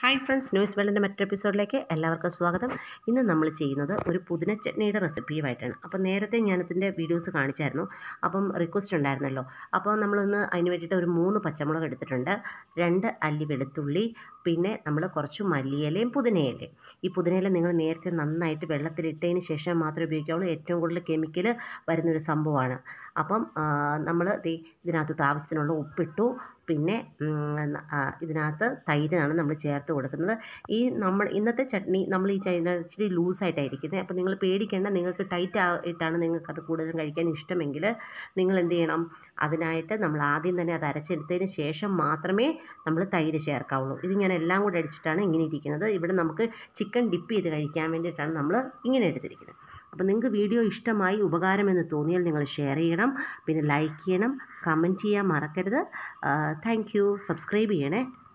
hi friends news വേൾഡിൻ്റെ മറ്റൊരു എപ്പിസോഡിലേക്ക് എല്ലാവർക്കും സ്വാഗതം ഇന്ന് നമ്മൾ ചെയ്യുന്നത് ഒരു പുതിന ചട്നിയുടെ റെസിപ്പിയുമായിട്ടാണ് അപ്പോൾ നേരത്തെ ഞാനതിൻ്റെ വീഡിയോസ് കാണിച്ചായിരുന്നു അപ്പം റിക്വസ്റ്റ് ഉണ്ടായിരുന്നല്ലോ അപ്പോൾ നമ്മളൊന്ന് അതിന് വേണ്ടിയിട്ട് ഒരു മൂന്ന് പച്ചമുളക് എടുത്തിട്ടുണ്ട് രണ്ട് അല്ലി വെളുത്തുള്ളി പിന്നെ നമ്മൾ കുറച്ച് മല്ലിയിലയും പുതിനയിലയും ഈ പുതിനയില നിങ്ങൾ നേരത്തെ നന്നായിട്ട് വെള്ളത്തിലിട്ടതിന് ശേഷം മാത്രമേ ഉപയോഗിക്കാവുള്ളൂ ഏറ്റവും കൂടുതൽ കെമിക്കൽ വരുന്നൊരു സംഭവമാണ് അപ്പം നമ്മൾ ഇതിനകത്തോട്ട് ആവശ്യത്തിനുള്ള ഉപ്പിട്ടു പിന്നെ ഇതിനകത്ത് തൈരാണ് നമ്മൾ ചേർത്ത് കൊടുക്കുന്നത് ഈ നമ്മൾ ഇന്നത്തെ ചട്നി നമ്മൾ ഈ ചൈന ഇച്ചിരി ലൂസായിട്ടായിരിക്കുന്നത് അപ്പോൾ നിങ്ങൾ പേടിക്കേണ്ട നിങ്ങൾക്ക് ടൈറ്റ് ആയിട്ടാണ് നിങ്ങൾക്ക് അത് കൂടുതലും കഴിക്കാൻ ഇഷ്ടമെങ്കിൽ നിങ്ങൾ എന്ത് ചെയ്യണം അതിനായിട്ട് നമ്മൾ ആദ്യം തന്നെ അത് അരച്ചെടുത്തതിന് ശേഷം മാത്രമേ നമ്മൾ തൈര് ചേർക്കാവുള്ളൂ ഇത് ഞാൻ എല്ലാം കൂടെ അടിച്ചിട്ടാണ് ഇങ്ങനെ ഇരിക്കുന്നത് ഇവിടെ നമുക്ക് ചിക്കൻ ഡിപ്പ് ചെയ്ത് കഴിക്കാൻ വേണ്ടിയിട്ടാണ് നമ്മൾ ഇങ്ങനെ എടുത്തിരിക്കുന്നത് അപ്പോൾ നിങ്ങൾക്ക് വീഡിയോ ഇഷ്ടമായി ഉപകാരമെന്ന് തോന്നിയാൽ നിങ്ങൾ ഷെയർ ചെയ്യണം പിന്നെ ലൈക്ക് ചെയ്യണം കമൻറ്റ് ചെയ്യാൻ മറക്കരുത് താങ്ക് യു സബ്സ്ക്രൈബ് ചെയ്യണേ